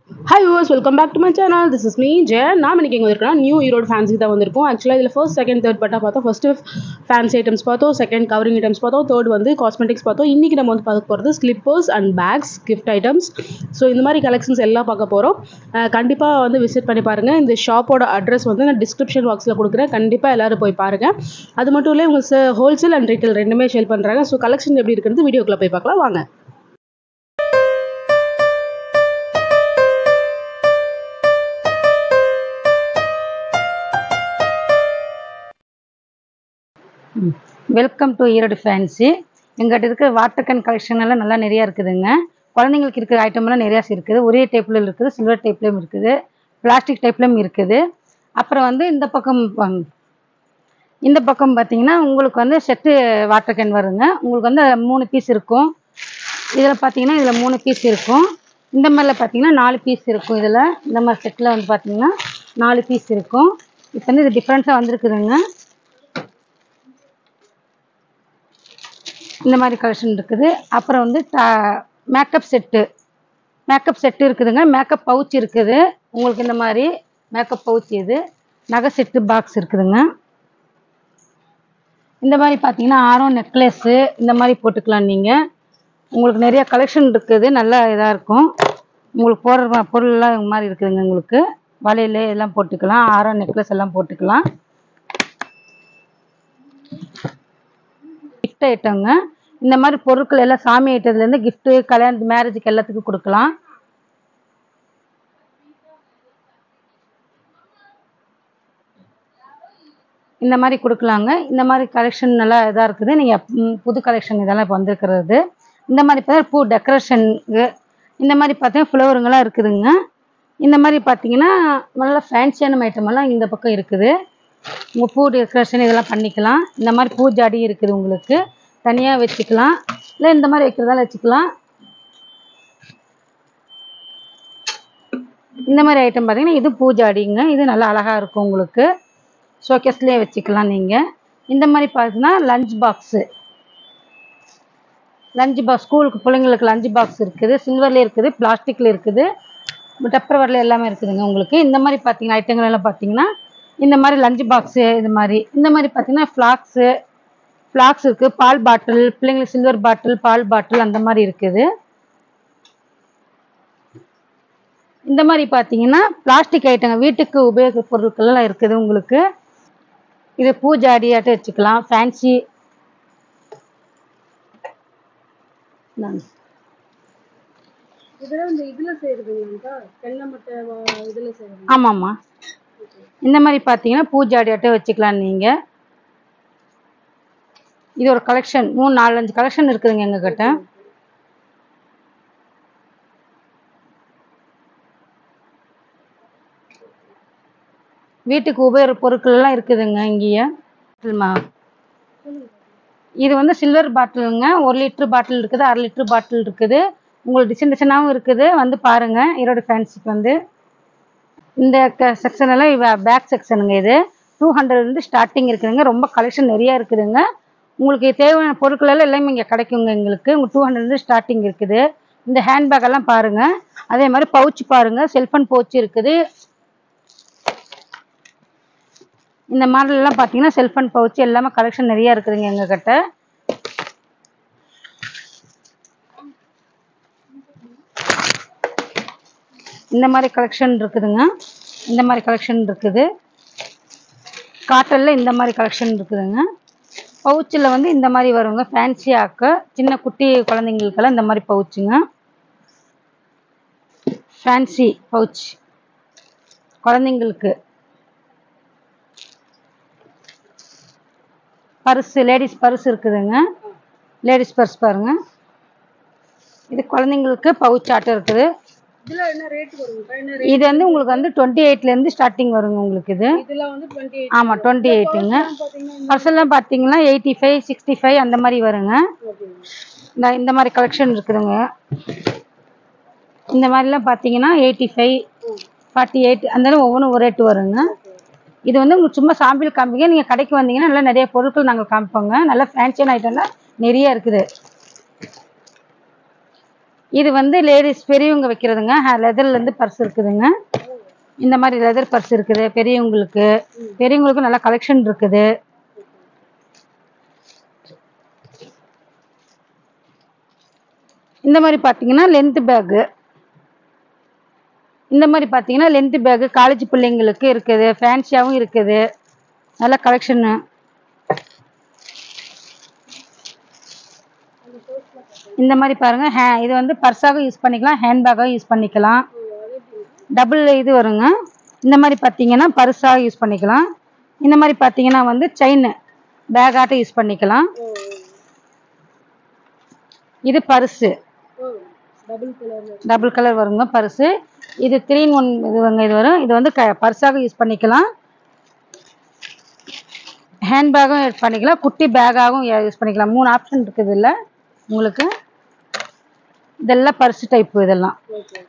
hi viewers welcome back to my channel this is me Jayan நான் இன்னைக்கு எங்கே இருக்கேன் நியூ ஈரோடு ஃபேன்சி தான் வந்திருக்கோம் ஆக்சுவலாக இதில் ஃபர்ஸ்ட் செகண்ட் தேர்ட் பட்டா பார்த்தோம் ஃபஸ்ட்டு ஃபேன்சி ஐட்டம்ஸ் பார்த்தோம் செகண்ட் கவரிங் ஐட்டம்ஸ் பார்த்தோம் தேர்ட் வந்து காஸ்மெட்டிக்ஸ் பார்த்தோம் இன்றைக்கி நம்ம வந்து பார்க்க போகிறது slippers and bags gift items so இந்த மாதிரி கலெக்ஷன்ஸ் எல்லாம் பார்க்க போகிறோம் கண்டிப்பாக வந்து விசிட் பண்ணி பாருங்கள் இந்த ஷாப்போட அட்ரஸ் வந்து நான் டிஸ்கிரிப்ஷன் பாக்ஸில் கொடுக்குறேன் கண்டிப்பாக எல்லோரும் போய் பாருங்கள் அது மட்டும் இல்லை இவங்க ஹோல்சேல் அண்ட் ரீட்டைல் ரெண்டுமே சேல் பண்ணுறாங்க ஸோ கலெக்ஷன் எப்படி இருக்கிறது வீடியோக்குள்ளே போய் பார்க்கலாம் வாங்க வெல்கம் டு ஈரோடு ஃபேன்சி எங்கிட்ட இருக்கிற வாட்டர் கேன் கலெக்ஷன் எல்லாம் நல்லா நிறையா இருக்குதுங்க குழந்தைங்களுக்கு இருக்கிற ஐட்டம்லாம் நிறையா இருக்குது ஒரே டைப்பில் இருக்குது சில்வர் டைப்லேயும் இருக்குது பிளாஸ்டிக் டைப்லேயும் இருக்குது அப்புறம் வந்து இந்த பக்கம் ப- இந்த பக்கம் பார்த்தீங்கன்னா உங்களுக்கு வந்து செட்டு வாட்டர் கேன் வருங்க உங்களுக்கு வந்து மூணு பீஸ் இருக்கும் இதில் பார்த்தீங்கன்னா இதில் மூணு பீஸ் இருக்கும் இந்த மாதிரில பார்த்தீங்கன்னா நாலு பீஸ் இருக்கும் இதில் இந்த மாதிரி செட்டில் வந்து பார்த்தீங்கன்னா நாலு பீஸ் இருக்கும் இப்போ வந்து இது டிஃப்ரெண்ட்டாக வந்திருக்குதுங்க இந்த மாதிரி கலெக்ஷன் இருக்குது அப்புறம் வந்து மேக்கப் செட்டு மேக்கப் செட்டு இருக்குதுங்க மேக்கப் பவுச் இருக்குது உங்களுக்கு இந்த மாதிரி மேக்கப் பவுச் இது நகை செட்டு பாக்ஸ் இருக்குதுங்க இந்த மாதிரி பார்த்தீங்கன்னா ஆரம் நெக்லஸ்ஸு இந்த மாதிரி போட்டுக்கலாம் நீங்கள் உங்களுக்கு நிறைய கலெக்ஷன் இருக்குது நல்லா இதாக இருக்கும் உங்களுக்கு போடுற பொருள்லாம் இந்த மாதிரி இருக்குதுங்க உங்களுக்கு வளையல் எல்லாம் போட்டுக்கலாம் ஆரம் நெக்லஸ் எல்லாம் போட்டுக்கலாம் கிஃப்ட் ஐட்டங்க இந்த மாதிரி பொருட்கள் எல்லாம் சாமி ஐட்டத்துலேருந்து கிஃப்ட்டு கல்யாணத்து மேரேஜுக்கு எல்லாத்துக்கும் கொடுக்கலாம் இந்த மாதிரி கொடுக்கலாங்க இந்த மாதிரி கலெக்ஷன் நல்லா இதாக இருக்குது நீங்கள் புது கலெக்ஷன் இதெல்லாம் இப்போ வந்திருக்கிறது இந்த மாதிரி பார்த்தா பூ டெக்கரேஷனுக்கு இந்த மாதிரி பார்த்தீங்கன்னா ஃப்ளவருங்கெல்லாம் இருக்குதுங்க இந்த மாதிரி பார்த்தீங்கன்னா நல்லா ஃபேன்சியான ஐட்டம் எல்லாம் இந்த பக்கம் இருக்குது உங்கள் பூ டெக்கரேஷன் இதெல்லாம் பண்ணிக்கலாம் இந்த மாதிரி பூஜாடி இருக்குது உங்களுக்கு தனியாக வச்சுக்கலாம் இல்லை இந்த மாதிரி வைக்கிறதால வச்சுக்கலாம் இந்த மாதிரி ஐட்டம் பார்த்தீங்கன்னா இது பூஜாடிங்க இது நல்லா அழகாக இருக்கும் உங்களுக்கு ஷோகேஸ்லேயே வச்சுக்கலாம் நீங்கள் இந்த மாதிரி பார்த்தீங்கன்னா லஞ்ச் பாக்ஸு லஞ்ச் பாக்ஸ் ஸ்கூலுக்கு பிள்ளைங்களுக்கு லஞ்ச் பாக்ஸ் இருக்குது சில்வர்லேயே இருக்குது பிளாஸ்டிக்கில் இருக்குது டப்பர்வரில் எல்லாமே இருக்குதுங்க உங்களுக்கு இந்த மாதிரி பார்த்தீங்கன்னா ஐட்டங்கள் எல்லாம் பார்த்தீங்கன்னா இந்த மாதிரி லஞ்ச் பாக்ஸு இது மாதிரி இந்த மாதிரி பார்த்தீங்கன்னா ஃப்ளாக்ஸு ஃப்ளாக்ஸ் இருக்குது பால் பாட்டில் பிள்ளைங்களுக்கு சில்வர் பாட்டில் பால் பாட்டில் அந்த மாதிரி இருக்குது இந்த மாதிரி பார்த்தீங்கன்னா பிளாஸ்டிக் ஐட்டங்க வீட்டுக்கு உபயோக பொருட்கள்லாம் இருக்குது உங்களுக்கு இது பூஜாடியாட்டம் வச்சுக்கலாம் ஃபேன்சி இதெல்லாம் இந்த இதில் செய்கிறதுங்களாக்கா தென்னமட்டை இதில் செய்கிறது ஆமாம்மா இந்த மாதிரி பார்த்தீங்கன்னா பூஜாடியாட்டம் வச்சுக்கலாம் நீங்கள் இது ஒரு கலெக்ஷன் மூணு நாலஞ்சு கலெக்ஷன் இருக்குதுங்க எங்ககிட்ட வீட்டுக்கு உபயோக பொருட்கள் எல்லாம் இருக்குதுங்க இங்கேயே மா இது வந்து சில்வர் பாட்டிலுங்க ஒரு லிட்டர் பாட்டில் இருக்குது அரை லிட்டர் பாட்டில் இருக்குது உங்களுக்கு டிசைன் டிசைனாகவும் இருக்குது வந்து பாருங்க ஈரோடு ஃபேன்சிக்கு வந்து இந்த செக்ஷன் எல்லாம் இவ பேக் செக்ஷனுங்க இது டூ ஹண்ட்ரட்லேருந்து ஸ்டார்டிங் இருக்குதுங்க ரொம்ப கலெக்ஷன் நிறையா இருக்குதுங்க உங்களுக்கு தேவையான பொருட்கள் எல்லாம் எல்லாமே இங்கே கிடைக்குங்க எங்களுக்கு உங்கள் டூ ஹண்ட்ரட்லேருந்து ஸ்டார்டிங் இருக்குது இந்த ஹேண்ட்பேக் எல்லாம் பாருங்க அதே மாதிரி பவுச் பாருங்க செல்ஃபோன் பவுச் இருக்குது இந்த மாடல் எல்லாம் பார்த்தீங்கன்னா செல்ஃபோன் பவுச் எல்லாமே கலெக்ஷன் நிறையா இருக்குதுங்க எங்ககிட்ட இந்த மாதிரி கலெக்ஷன் இருக்குதுங்க இந்த மாதிரி கலெக்ஷன் இருக்குது காட்டனில் இந்த மாதிரி கலெக்ஷன் இருக்குதுங்க பவுச்சில் வந்து இந்த மாதிரி வருங்க ஃபேன்சியாக்க சின்ன குட்டி குழந்தைங்களுக்கெல்லாம் இந்த மாதிரி பவுச்சுங்க ஃபேன்சி பவுச் குழந்தைங்களுக்கு பர்ஸு லேடிஸ் பர்ஸ் இருக்குதுங்க லேடிஸ் பர்ஸ் பாருங்க இது குழந்தைங்களுக்கு பவுச் ஆட்டம் இருக்குது இதில் என்ன ரேட் வருங்கக்கா என்ன இது வந்து உங்களுக்கு வந்து டுவெண்ட்டி எயிட்லேருந்து ஸ்டார்டிங் வருங்க உங்களுக்கு இது இதில் வந்து டுவெண்ட்டி எயிட் ஆமாம் டுவெண்ட்டி எயிட்டுங்க பார்த்தீங்கன்னா பர்செல்லாம் பார்த்தீங்கன்னா எயிட்டி ஃபைவ் சிக்ஸ்டி ஃபைவ் அந்த மாதிரி வருங்க இந்த இந்த மாதிரி கலெக்ஷன் இருக்குதுங்க இந்த மாதிரிலாம் பார்த்தீங்கன்னா எயிட்டி ஃபைவ் ஃபார்ட்டி எயிட் அந்த மாதிரி ஒவ்வொன்றும் ஒரு ரேட்டு வருங்க இது வந்து உங்களுக்கு சும்மா சாம்பிள் காமிக்க நீங்கள் கடைக்கு வந்தீங்கன்னா நல்லா நிறைய பொருட்கள் நாங்கள் காமிப்போங்க நல்லா ஃபேன்சியான ஐட்டம்லாம் நிறைய இருக்குது இது வந்து லேடிஸ் பெரியவங்க வைக்கிறதுங்க லெதர்லேருந்து பர்ஸ் இருக்குதுங்க இந்த மாதிரி லெதர் பர்ஸ் இருக்குது பெரியவங்களுக்கு பெரியவங்களுக்கு நல்ல கலெக்ஷன் இருக்குது இந்த மாதிரி பார்த்தீங்கன்னா லென்த் பேக்கு இந்த மாதிரி பார்த்தீங்கன்னா லென்த் பேக்கு காலேஜ் பிள்ளைங்களுக்கு இருக்குது ஃபேன்சியாகவும் இருக்குது நல்ல கலெக்ஷனு இந்த மாதிரி பாருங்க ஹே இது வந்து பர்ஸாக யூஸ் பண்ணிக்கலாம் ஹேண்ட்பேக்காக யூஸ் பண்ணிக்கலாம் டபுள் இது வருங்க இந்த மாதிரி பார்த்தீங்கன்னா பர்ஸாக யூஸ் பண்ணிக்கலாம் இந்த மாதிரி பார்த்தீங்கன்னா வந்து செயின் பேக்காட்டம் யூஸ் பண்ணிக்கலாம் இது purse double colour double colour வருங்க பர்ஸு இது த்ரீ ஒன் இது வந்து இது வரும் இது வந்து க பர்ஸாக யூஸ் பண்ணிக்கலாம் ஹேண்ட்பேக்கும் யூஸ் பண்ணிக்கலாம் குட்டி பேக்காகவும் யூஸ் பண்ணிக்கலாம் மூணு ஆப்ஷன் இருக்குது இல்லை உங்களுக்கு இதெல்லாம் பர்ஸ் டைப்பு இதெல்லாம் ஓகே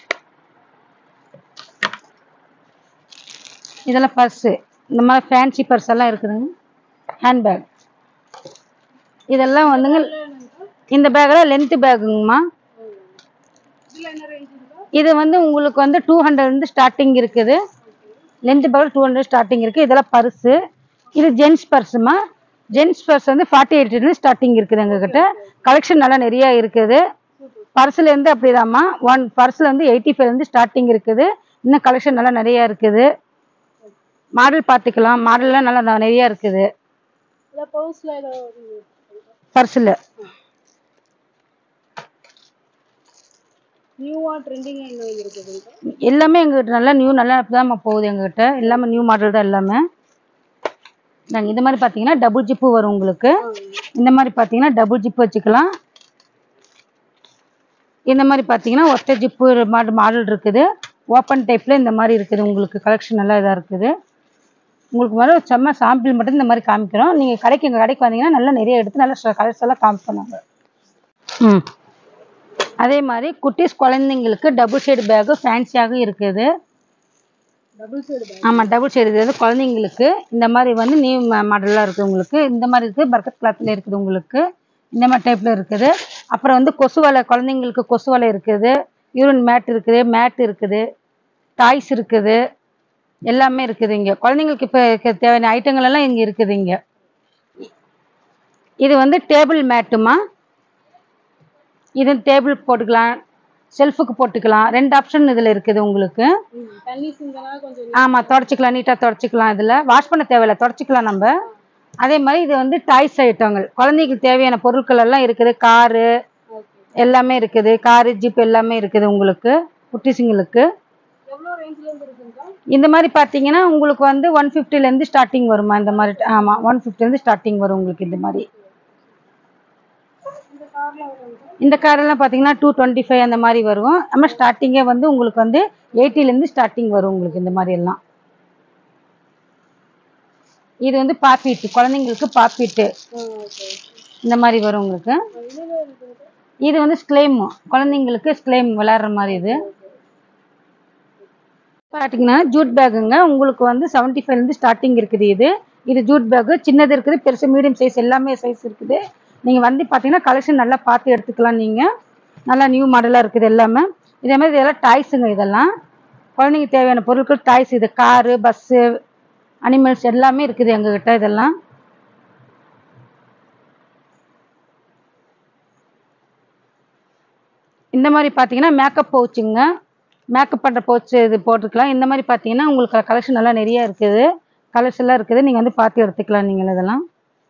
இதெல்லாம் பர்ஸு இந்த மாதிரி ஃபேன்சி பர்ஸ் எல்லாம் இருக்குதுங்க ஹேண்ட்பேக் இதெல்லாம் வந்துங்க இந்த பேக்கில் லென்த்து பேக்குங்கம்மா இதில் என்ன ரேஞ்ச் இருக்கா இது வந்து உங்களுக்கு வந்து டூ ஹண்ட்ரட்லேருந்து ஸ்டார்டிங் இருக்குது லென்த் பேக்கில் டூ ஹண்ட்ரட் ஸ்டார்டிங் இருக்குது இதெல்லாம் பர்ஸு இது ஜென்ஸ் பர்ஸுமா ஜென்ஸ் பர்ஸ் வந்து ஃபார்ட்டி எயிட்லேருந்து ஸ்டார்டிங் இருக்குது எங்ககிட்ட கலெக்ஷன் நல்லா நிறையா இருக்குது பர்ஸ்லேருந்து அப்படிதாம்மா ஒன் பர்ஸில் வந்து எயிட்டி ஃபைவ்லேருந்து ஸ்டார்டிங் இருக்குது இன்னும் கலெக்ஷன் நல்லா நிறையா இருக்குது மாடல் பார்த்துக்கலாம் மாடல்லாம் நல்லா ந- நிறையா இருக்குது இல்லை பர்ஸில் ஏதாவது பர்ஸில் நியூவாக ட்ரெண்டிங் என்ன இருக்குதுங்க எல்லாமே எங்ககிட்ட நல்லா நியூ நல்லா தான் போகுது எங்ககிட்ட எல்லாமே நியூ மாடல் தான் எல்லாமே நாங்கள் இந்த மாதிரி பார்த்தீங்கன்னா டபுள் ஜிப்பு வரும் உங்களுக்கு இந்த மாதிரி பார்த்தீங்கன்னா டபுள் ஜிப்பு வச்சுக்கலாம் இந்த மாதிரி பார்த்தீங்கன்னா ஒற்றை ஜிப்பு மாடல் மாடல் இருக்குது ஓப்பன் டைப்பில் இந்த மாதிரி இருக்குது உங்களுக்கு கலெக்ஷன் நல்லா இதாக இருக்குது உங்களுக்கு மேலே செம்ம சாம்பிள் மட்டும் இந்த மாதிரி காமிக்கிறோம் நீங்கள் கடைக்கு எங்கள் கடைக்கு வந்தீங்கன்னா நல்லா நிறைய எடுத்து நல்லா கலர்ஸ் எல்லாம் காமிப்போம் நாங்கள் ம் அதே மாதிரி குட்டீஸ் குழந்தைங்களுக்கு டபுள் ஷேடு பேக்கு ஃபேன்சியாகவும் இருக்குது டபுள் சைடு பேக் ஆமாம் டபுள் ஷேடு இது வந்து குழந்தைங்களுக்கு இந்த மாதிரி வந்து நியூ மாடலாக இருக்குது உங்களுக்கு இந்த மாதிரி இருக்குது பர்கத் கிளாத்தில் இருக்குது உங்களுக்கு இந்த மாதிரி டைப்பில் இருக்குது அப்புறம் வந்து கொசு வலை குழந்தைங்களுக்கு கொசு வலை இருக்குது யூரின் மேட் இருக்குது மேட் இருக்குது டாய்ஸ் இருக்குது எல்லாமே இருக்குது இங்கே குழந்தைங்களுக்கு இப்போ தேவையான ஐட்டங்கள் எல்லாம் இங்கே இருக்குது இங்கே இது வந்து டேபிள் மேட்டுமா இது டேபிள் போட்டுக்கலாம் செல்ஃபுக்கு போட்டுக்கலாம் ரெண்டு ஆப்ஷன் இதில் இருக்குது உங்களுக்கு தண்ணி சிந்தனா கொஞ்சம் ஆமாம் தொடச்சிக்கலாம் நீட்டாக தொடச்சிக்கலாம் இதில் வாஷ் பண்ண தேவையில்ல தொடச்சிக்கலாம் நம்ம அதே மாதிரி இது வந்து டாய்ஸ் ஐட்டங்கள் குழந்தைக்கு தேவையான பொருட்கள் எல்லாம் இருக்குது காரு எல்லாமே இருக்குது காரு ஜீப் எல்லாமே இருக்குது உங்களுக்கு குட்டிஸுங்களுக்கு எவ்வளோ ரேஞ்சிலேருந்து இருக்குங்கக்கா இந்த மாதிரி பார்த்தீங்கன்னா உங்களுக்கு வந்து ஒன் ஃபிஃப்டிலேருந்து ஸ்டார்டிங் வருமா இந்த மாதிரி ஆமாம் ஒன் ஃபிஃப்டிலேருந்து ஸ்டார்டிங் வரும் உங்களுக்கு இந்த மாதிரி இந்த காரில் வருங்க இந்த காரெல்லாம் பார்த்தீங்கன்னா டூ டுவெண்ட்டி ஃபைவ் அந்த மாதிரி வரும் நம்ம ஸ்டார்டிங்கே வந்து உங்களுக்கு வந்து எயிட்டிலேருந்து ஸ்டார்டிங் வரும் உங்களுக்கு இந்த மாதிரி எல்லாம் இது வந்து பாப்பீட்டு குழந்தைங்களுக்கு பாப்பீட்டு ஓகே இந்த மாதிரி வரும் உங்களுக்கு இன்னொரு இருக்குங்க இது வந்து ஸ்க்ளைம் குழந்தைங்களுக்கு ஸ்க்ளைம் விளையாடுற மாதிரி இது பார்த்தீங்கன்னா ஜூட் பேக்குங்க உங்களுக்கு வந்து செவன்ட்டி ஃபைவ்லேருந்து ஸ்டார்டிங் இருக்குது இது இது ஜூட் பேக்கு சின்னது இருக்குது பெருசு மீடியம் சைஸ் எல்லாமே சைஸ் இருக்குது நீங்கள் வந்து பார்த்தீங்கன்னா கலெக்ஷன் நல்லா பார்த்து எடுத்துக்கலாம் நீங்கள் நல்லா நியூ மாடலாக இருக்குது எல்லாமே இதே மாதிரி இதெல்லாம் டாய்ஸுங்க இதெல்லாம் குழந்தைங்க தேவையான பொருட்கள் டாய்ஸ் இது காரு பஸ்ஸு அனிமல்ஸ் எல்லாமே இருக்குது எங்ககிட்ட இதெல்லாம் இந்த மாதிரி பார்த்தீங்கன்னா மேக்கப் பவுச்சுங்க மேக்கப் பண்ணுற பவுச்சு இது போட்டுக்கலாம் இந்த மாதிரி பார்த்தீங்கன்னா உங்களுக்கு கலெக்ஷன் எல்லாம் நிறைய இருக்குது கலர்ஸ் எல்லாம் இருக்குது நீங்கள் வந்து பார்த்து எடுத்துக்கலாம் நீங்கள் இதெல்லாம்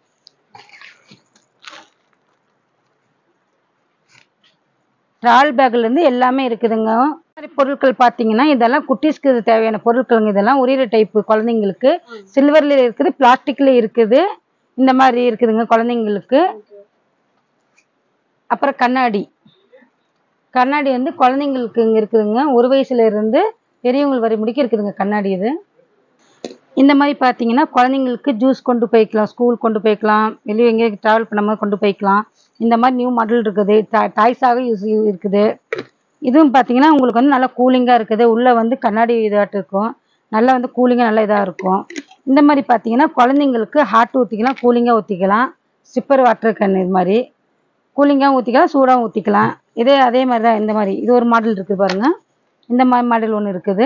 ட்ரால் பேக்லேருந்து எல்லாமே இருக்குதுங்க இந்த மாதிரி பொருட்கள் பார்த்தீங்கன்னா இதெல்லாம் குட்டீஸ்க்கு தேவையான பொருட்களுங்க இதெல்லாம் உரிய டைப்பு குழந்தைங்களுக்கு சில்வர்ல இருக்குது பிளாஸ்டிக்ல இருக்குது இந்த மாதிரி இருக்குதுங்க குழந்தைங்களுக்கு அப்புறம் கண்ணாடி கண்ணாடி வந்து குழந்தைங்களுக்கு இங்கே இருக்குதுங்க ஒரு வயசுல இருந்து பெரியவங்க வரை முடிக்க இருக்குதுங்க கண்ணாடி இது இந்த மாதிரி பார்த்தீங்கன்னா குழந்தைங்களுக்கு ஜூஸ் கொண்டு போய்க்கலாம் ஸ்கூல் கொண்டு போய்க்கலாம் வெளியே எங்கேயும் ட்ராவல் பண்ணும்போது கொண்டு போய்க்கலாம் இந்த மாதிரி நியூ மாடல் இருக்குது டாய்ஸாக யூஸ் இருக்குது இதுவும் பார்த்தீங்கன்னா உங்களுக்கு வந்து நல்லா கூலிங்காக இருக்குது உள்ளே வந்து கண்ணாடி இதாட்டு இருக்கும் நல்லா வந்து கூலிங்காக நல்லா இதாக இருக்கும் இந்த மாதிரி பார்த்தீங்கன்னா குழந்தைங்களுக்கு ஹாட் ஊற்றிக்கலாம் கூலிங்காக ஊற்றிக்கலாம் சிப்பர் வாட்டர் கன் இது மாதிரி கூலிங்காகவும் ஊற்றிக்கலாம் சூடாகவும் ஊற்றிக்கலாம் இதே அதே மாதிரி தான் இந்த மாதிரி இது ஒரு மாடல் இருக்குது பாருங்க இந்த மாதிரி மாடல் ஒன்று இருக்குது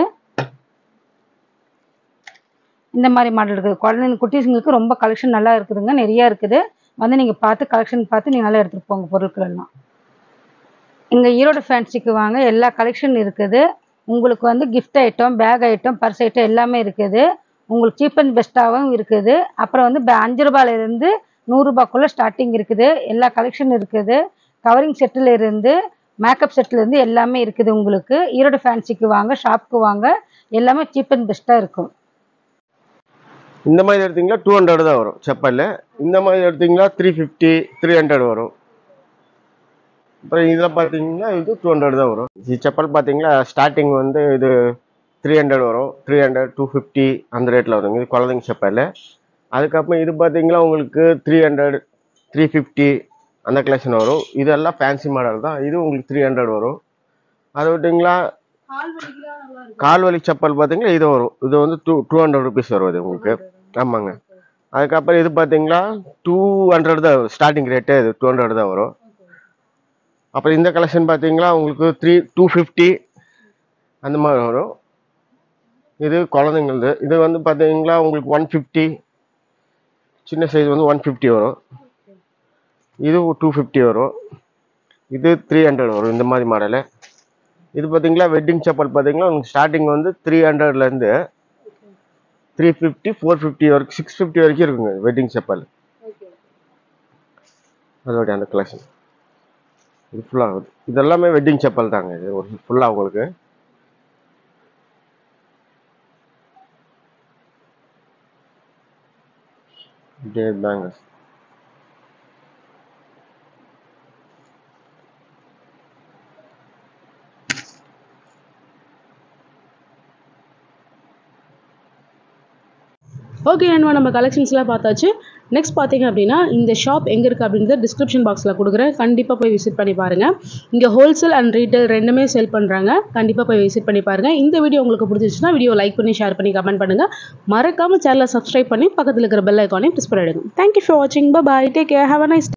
இந்த மாதிரி மாடல் இருக்குது குழந்தைங்க குட்டீஸுங்களுக்கு ரொம்ப கலெக்ஷன் நல்லா இருக்குதுங்க நிறைய இருக்குது வந்து நீங்கள் பார்த்து கலெக்ஷன் பார்த்து நீங்கள் நல்லா எடுத்துகிட்டு போங்க பொருட்கள் எல்லாம் இங்கே ஈரோடு ஃபேன்சிக்கு வாங்க எல்லா கலெக்ஷன் இருக்குது உங்களுக்கு வந்து gift item bag item purse item எல்லாமே இருக்குது உங்களுக்கு சீப் அண்ட் பெஸ்ட்டாகவும் இருக்குது அப்புறம் வந்து ப- அஞ்சு ரூபாயிலிருந்து நூறுரூபாக்குள்ளே ஸ்டார்டிங் இருக்குது எல்லா கலெக்ஷன் இருக்குது கவரிங் செட்டில் இருந்து மேக்கப் செட்டில் இருந்து எல்லாமே இருக்குது உங்களுக்கு ஈரோடு ஃபேன்சிக்கு வாங்க ஷாப்புக்கு வாங்க எல்லாமே சீப் அண்ட் பெஸ்ட்டாக இருக்கும் இந்த மாதிரி எடுத்தீங்களா டூ ஹண்ட்ரட் தான் வரும் செப்பல் இந்த மாதிரி எடுத்தீங்களா த்ரீ ஃபிஃப்டி த்ரீ ஹண்ட்ரட் வரும் அப்புறம் இதெல்லாம் பார்த்தீங்கன்னா இது டூ ஹண்ட்ரட் தான் வரும் இது செப்பல் பார்த்தீங்களா ஸ்டார்டிங் வந்து இது த்ரீ ஹண்ட்ரட் வரும் த்ரீ ஹண்ட்ரட் டூ ஃபிஃப்டி அந்த ரேட்டில் வருங்க இது குழந்தைங்க செப்பல் அதுக்கப்புறம் இது பார்த்தீங்களா உங்களுக்கு த்ரீ ஹண்ட்ரட் த்ரீ ஃபிஃப்டி அந்த கலெக்ஷன் வரும் இதெல்லாம் ஃபேன்சி மாடல் தான் இது உங்களுக்கு த்ரீ ஹண்ட்ரட் வரும் அதை விட்டிங்களா கால் வலி செப்பல் பார்த்தீங்களா இது வரும் இது வந்து டூ டூ ஹண்ட்ரட் ருபீஸ் வரும் இது உங்களுக்கு ஆமாங்க அதுக்கப்புறம் இது பார்த்தீங்களா டூ ஹண்ட்ரட் தான் ஸ்டார்டிங் ரேட்டு இது டூ ஹண்ட்ரட் தான் வரும் அப்புறம் இந்த கலெக்ஷன் பார்த்தீங்களா உங்களுக்கு த்ரீ டூ ஃபிஃப்டி அந்த மாதிரி வரும் இது குழந்தைங்களது இது வந்து பார்த்தீங்களா உங்களுக்கு ஒன் ஃபிஃப்டி சின்ன சைஸ் வந்து ஒன் ஃபிஃப்டி வரும் இது டூ ஃபிஃப்டி வரும் இது த்ரீ ஹண்ட்ரட் வரும் இந்த மாதிரி மாடலு இது பார்த்தீங்களா வெட்டிங் செப்பல் பார்த்தீங்களா உங்களுக்கு ஸ்டார்டிங் வந்து த்ரீ ஹண்ட்ரட்லேருந்து த்ரீ ஃபிஃப்டி ஃபோர் ஃபிஃப்டி வரைக்கும் சிக்ஸ் ஃபிஃப்டி வரைக்கும் இருக்குங்க வெட்டிங் செப்பல் அதோடைய அந்த கலெக்ஷன் இது ஃபுல்லாக இது எல்லாமே வெட்டிங் செப்பல் தாங்க இது ஒரு ஃபுல்லாக உங்களுக்கு இப்படியே தாங்க ஓகே அண்ட் நம்ம கலெக்ஷன்ஸ்லாம் பார்த்தாச்சு நெக்ஸ்ட் பார்த்தீங்க அப்படின்னா இந்த ஷாப் எங்கே இருக்குது அப்படின்றத டிஸ்கிரிப்ஷன் பாக்ஸில் கொடுக்குறேன் கண்டிப்பாக போய் விசிட் பண்ணி பாருங்கள் இங்கே ஹோல்சேல் அண்ட் ரீட்டைல் ரெண்டுமே செல் பண்ணுறாங்க கண்டிப்பாக போய் விசிட் பண்ணி பாருங்கள் இந்த வீடியோ உங்களுக்கு பிடிச்சிச்சுன்னா வீடியோ லைக் பண்ணி ஷேர் பண்ணி கமெண்ட் பண்ணுங்கள் மறக்காமல் சேனலை சப்ஸ்கிரைப் பண்ணி பக்கத்தில் இருக்கிற பெல் ஐக்கானையும் ப்ரெஸ் பண்ணிவிடுங்க தேங்க்யூ ஃபார் வாட்சிங் bye take care have a nice